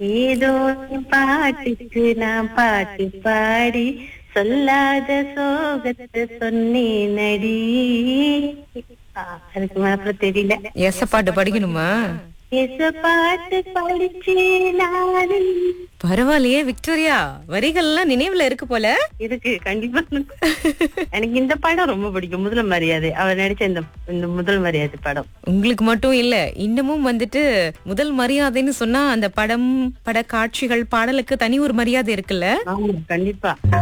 ஏதோ என் பாட்டுக்கு நான் பாட்டு பாடி சொல்லாத சோகத்தை சொன்னேன் நடி ஆ, அதுக்கு மேல அப்புறம் தெரியல எச பாட்டு படிக்கணுமா எச பாட்டு படிச்சே நானே பரவாயில்லையே விக்டோரியா வரிகள்லாம் நினைவுல இருக்கு போல இருக்கு கண்டிப்பா எனக்கு இந்த படம் ரொம்ப பிடிக்கும் முதல் மரியாதை அவர் நடிச்ச இந்த இந்த முதல் மரியாதை படம் உங்களுக்கு மட்டும் இல்ல இன்னமும் வந்துட்டு முதல் மரியாதைன்னு சொன்னா அந்த படம் பட காட்சிகள் பாடலுக்கு தனி ஒரு மரியாதை இருக்குல்ல ஆமா கண்டிப்பா